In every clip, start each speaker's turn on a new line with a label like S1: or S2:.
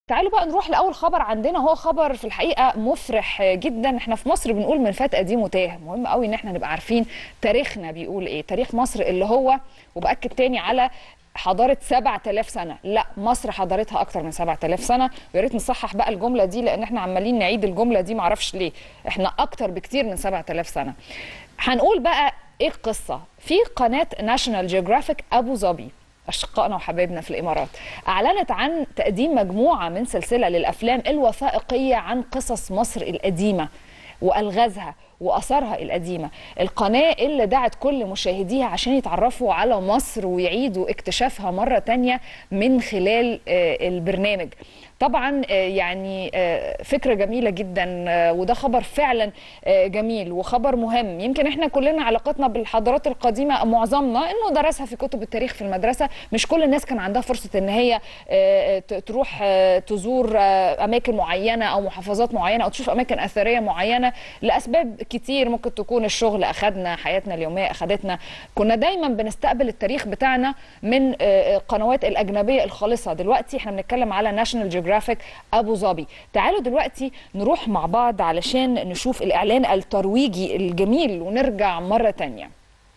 S1: تعالوا بقى نروح لاول خبر عندنا هو خبر في الحقيقه مفرح جدا احنا في مصر بنقول من فات قديم وتاه مهم قوي ان احنا نبقى عارفين تاريخنا بيقول ايه تاريخ مصر اللي هو وباكد تاني على حضاره 7000 سنه لا مصر حضارتها اكتر من 7000 سنه ويا ريت نصحح بقى الجمله دي لان احنا عمالين نعيد الجمله دي معرفش ليه احنا اكتر بكتير من 7000 سنه هنقول بقى ايه القصه في قناه ناشونال جيوغرافيك ابو ظبي أشقائنا وحبايبنا في الإمارات أعلنت عن تقديم مجموعة من سلسلة للأفلام الوثائقية عن قصص مصر القديمة وألغازها وأثارها القديمة القناة اللي دعت كل مشاهديها عشان يتعرفوا على مصر ويعيدوا اكتشافها مرة تانية من خلال البرنامج طبعا يعني فكره جميله جدا وده خبر فعلا جميل وخبر مهم يمكن احنا كلنا علاقتنا بالحضارات القديمه معظمنا انه درسها في كتب التاريخ في المدرسه مش كل الناس كان عندها فرصه ان هي تروح تزور اماكن معينه او محافظات معينه او تشوف اماكن اثريه معينه لاسباب كتير ممكن تكون الشغل اخذنا حياتنا اليوميه اخذتنا كنا دايما بنستقبل التاريخ بتاعنا من القنوات الاجنبيه الخالصه دلوقتي احنا بنتكلم على ناشونال جيوغرافيك ابو ظبي تعالوا دلوقتي نروح مع بعض علشان نشوف الاعلان الترويجي الجميل ونرجع مره تانية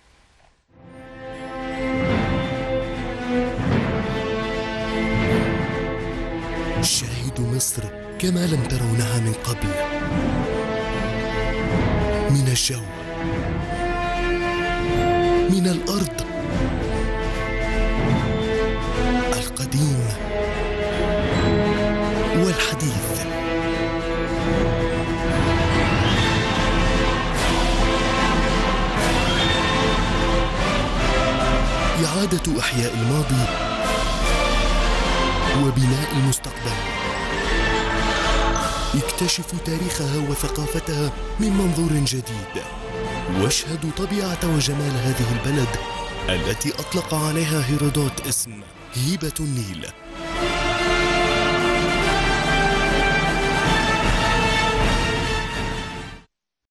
S2: شاهدوا مصر كما لم ترونها من قبل من الجو من الارض القديم والحديث إعادة إحياء الماضي وبناء المستقبل اكتشفوا تاريخها وثقافتها من منظور جديد واشهدوا طبيعة وجمال هذه البلد التي أطلق عليها هيرودوت اسم هيبة النيل